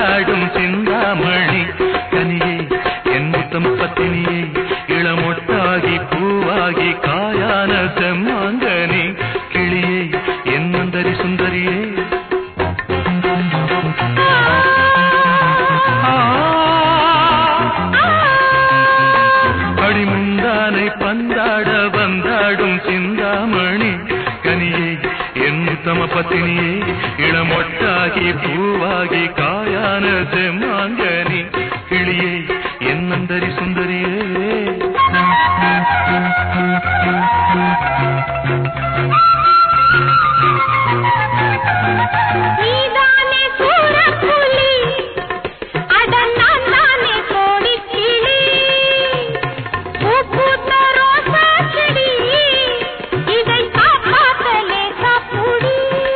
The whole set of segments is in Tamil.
வந்தாடும் சிந்தாமணி கனியே என் முத்தம் பத்தினியே இளமொட்டாகி பூவாகி காயான செம்மாங்கனி கிளியே என் மந்தரி சுந்தரியே அடிமுந்தானை பந்தாட வந்தாடும் சிந்தாமணி கனியே என் உத்தம பத்தினியே இளமொட்டாகி பூவாகி காயான செம்மாங்கனி கிளியே என் நந்தரி சுந்தரியே நீதானே சூரப்புலி அட நான் தானே கோடிக்கிளி பூ பூத்த ரோசா செடி இதை காப்பாத்தலே காப்புடி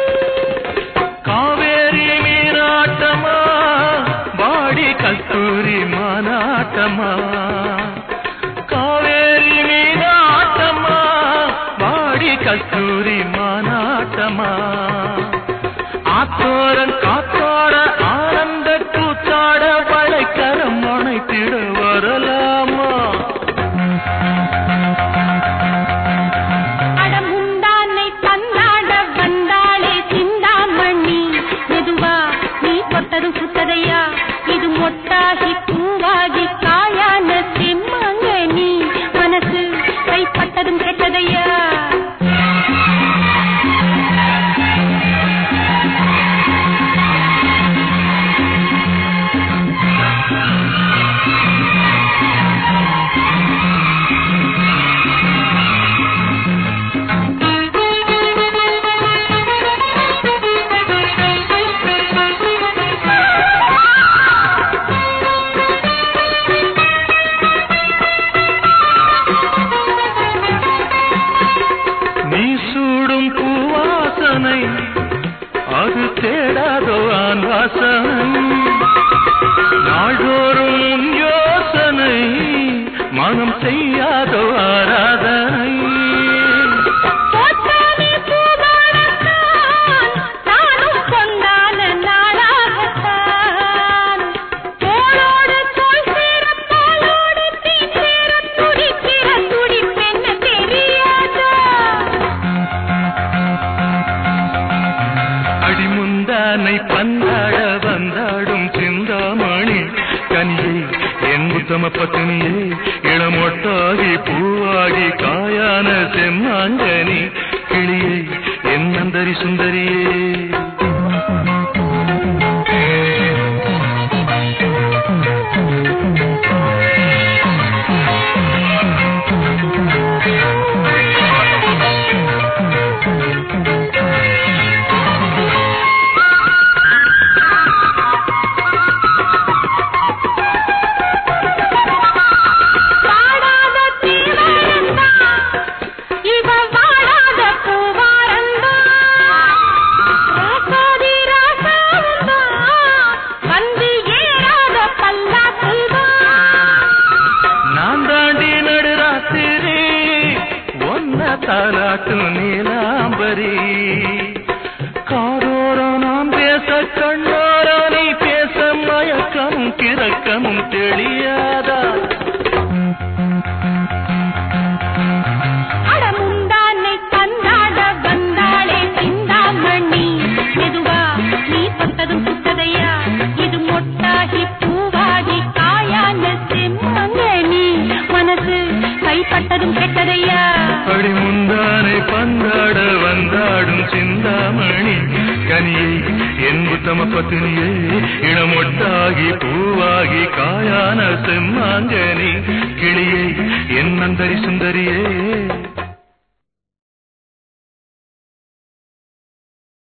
காவேரி மீனாட்டமா வாடி கஸ்தூரி மானாட்டமா காவேரி மீனாட்டமா வாடி கஸ்தூரி மானாட்டமா ஆத்தோரன் காத்தோட ஆனந்த கூத்தாட வளைக்கரம் அணைத்திட வரலாமா அட முந்தானை தந்தாட வந்தாளே சிந்தாமணி மெதுவா நீ பொட்டதும் சுத்ததையா இது மொட்டாகி பூவாகி காயான செம்மங்கனி மனசு கைப்பட்டதும் கெட்டதையா நீ சூடும் பூவாசனை அது தேடாதோ ஆண் வாசனை நாள்தோறும் உன் யோசனை மனம் செய்யாதோ ஆராதனை போத்தானே பூவாடத்தான் நானும் கொண்டான நாளாகத்தான் தோளோடு தோள் சேர தோளோடு தீ சேர துடிக்கிற துடிப்பென்ன தெரியாதா அடிமுந்தானை பந்தாட வந்தாடும் சிந்தாமணி கனியே என் உத்தம பத்தினியே இளமொட்டாகி பூவாகி காயான செம்மாங்கனி கிளியே என் நந்தரி சுந்தரியே வாடாத தீவாரந்தான் இவ வாடாத பூவாரந்தான் ராசாதி ராசாவந்தான் வந்து ஏறாத பல்லாக்குதான் நான் தாண்டி நடுராத்திரி ஒன்ன தாலாட்டு நீலாம்பரி காதோரம் நாம் பேச கண்ணோரம் நீ பேச மயக்கமும் கிறக்கமும் தெளியாதா அட முந்தானை தந்தாட வந்தாளே சிந்தாமணி மெதுவா நீ பட்டதும் சுத்ததையா இது மொட்டாகி பூவாகி காயான செம்மங்கனி மனசு கைப்பட்டதும் கெட்டதையா அடி முந்தானை பந்தாட வந்தாடும் சிந்தாமணி கனியை என் உத்தம பத்தினியே இளமொட்டாகி பூவாகி காயான செம்மாங்கனி கிளியை என் நந்தரி சுந்தரியே